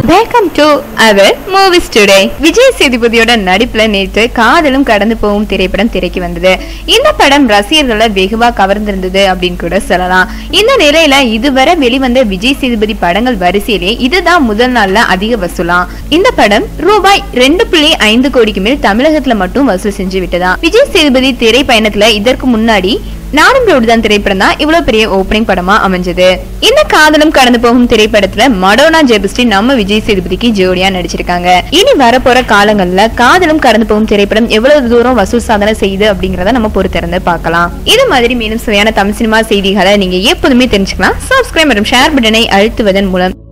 welcome to our movies today Vijay சேதுபதியோட நடிப்புல நேற்று காதலும் கடந்து போகும் திரைப்படம் திரைக்கு வந்தது இந்த படம் ரசிகர்களை வெகுவா கவர்ந்திருந்தது அப்படின்னு கூட சொல்லலாம் இந்த நிலையில இதுவரை வெளிவந்த விஜய் சேதுபதி படங்கள் வரிசையிலே இதுதான் முதல் நாள்ல அதிக வசூலாம் இந்த படம் ரூபாய் ரெண்டு புள்ளி ஐந்து கோடிக்கு மேல் தமிழகத்துல மட்டும் வசூல் செஞ்சு விட்டதா விஜய் சேதுபதி திரை பயணத்துல இதற்கு முன்னாடி நானும் ரோடுதான் திரைப்படம் தான் இவ்வளவு பெரிய ஓப்பனிங் படமா அமைஞ்சது இந்த காதலும் கடந்து போகும் திரைப்படத்துல மடோனா ஜெபிஸ்டி நம்ம விஜய் சேதுபதிக்கு ஜோடியா நடிச்சிருக்காங்க இனி வரப்போற காலங்கள்ல காதலும் கடந்து போகும் திரைப்படம் எவ்வளவு தூரம் வசூல் சாதனை செய்யுது அப்படிங்கறத நம்ம பொறுத்திருந்து பார்க்கலாம் இது மாதிரி மேலும் சுவையான தமிழ் சினிமா செய்திகளை நீங்க எப்போதுமே தெரிஞ்சுக்கலாம் சப்ஸ்கிரைப் மற்றும் ஷேர் பட்டனை அழுத்துவதன் மூலம்